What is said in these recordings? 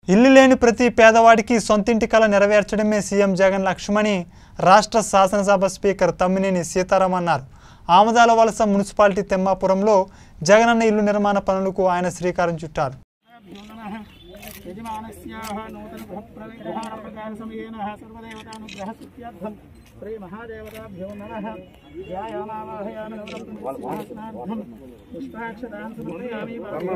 ఇల్లు లేని ప్రతి పేదవాడికి సొంతింటి కల నెరవేర్చడమే సీఎం జగన్ లక్ష్యమని రాష్ట్ర శాసనసభ స్పీకర్ తమ్మినేని సీతారాం అన్నారు ఆమదాల వలస మున్సిపాలిటీ తెమ్మాపురంలో జగనన్న ఇల్లు నిర్మాణ పనులకు ఆయన శ్రీకారం చుట్టారు యజమానస్యాः नूतनगृहप्रवेशप्रकारसमयेन सर्वदेवतानुग्रहसिद्ध्यर्थं श्रीमहादेवताभ्यो नमः ध्यायामावाहयामि पुष्पाक्षदान् समर्पयामि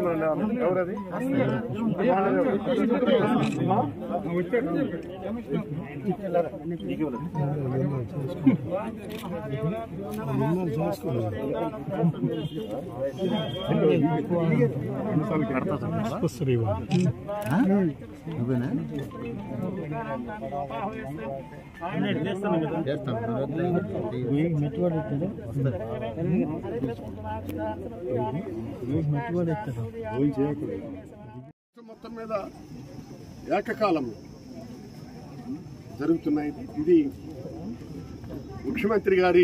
రాష్ట్రం మొత్తం మీద ఏకకాలంలో జరుగుతున్నాయి ఇది ముఖ్యమంత్రి గారి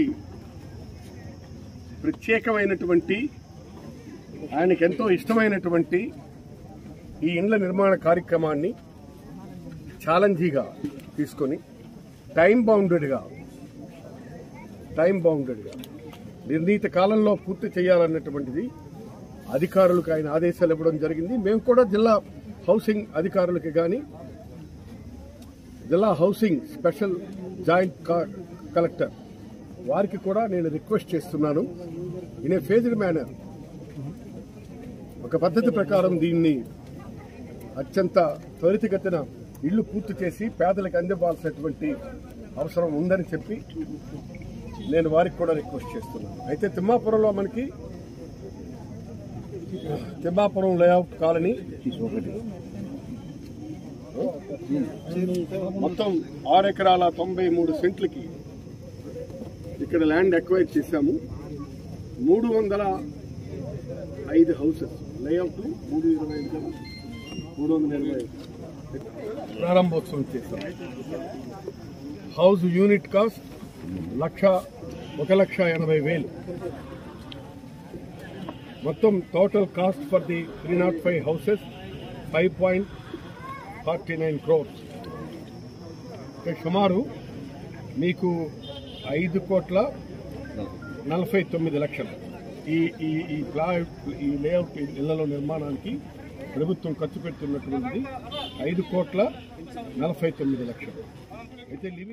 ప్రత్యేకమైనటువంటి ఆయనకి ఎంతో ఇష్టమైనటువంటి ఈ ఇండ్ల నిర్మాణ కార్యక్రమాన్ని ఛాలెంజీగా తీసుకొని టైం బౌండెడ్గా టైం బౌండెడ్గా నిర్ణీత కాలంలో పూర్తి చేయాలన్నటువంటిది అధికారులకు ఆయన ఆదేశాలు ఇవ్వడం జరిగింది మేము కూడా జిల్లా హౌసింగ్ అధికారులకి కానీ జిల్లా హౌసింగ్ స్పెషల్ జాయింట్ కా- కలెక్టర్ వారికి కూడా నేను రిక్వెస్ట్ చేస్తున్నాను ఇన్ ఏ ఫేజ్డ్ మేనర్ ఒక పద్ధతి ప్రకారం దీన్ని అత్యంత త్వరితగతిన ఇళ్లు పూర్తి చేసి పేదలకు అందివ్వాల్సినటువంటి అవసరం ఉందని చెప్పి నేను వారికి కూడా రిక్వెస్ట్ చేస్తున్నాను అయితే తిమ్మాపురంలో మనకి తిమ్మాపురం లేఅవుట్ కాలనీ ఒకటి మొత్తం ఆరు ఎకరాల తొంభై మూడు సెంట్లకి ఇక్కడ ల్యాండ్ ఎక్వైర్ చేశాము మూడు వందల ఐదు హౌసెస్ లేఅవుట్ మూడు ఇరవై ఐదు కదా? మూడు వందల ఇరవై ఐదు ప్రారంభోత్సవం చేశాం హౌస్ యూనిట్ కాస్ట్ లక్ష ఒక లక్ష ఎనభై వేలు మొత్తం total cost for the three nought five houses five point forty nine crores సుమారు మీకు ఐదు కోట్ల నలభై తొమ్మిది లక్షలు ఈ ఈ ఈ ప్లా ఈ లేఅవుట్ ఇళ్లలో నిర్మాణానికి ప్రభుత్వం ఖర్చు పెడుతున్నటువంటిది ఐదు కోట్ల నలభై తొమ్మిది లక్షలు అయితే లివింగ్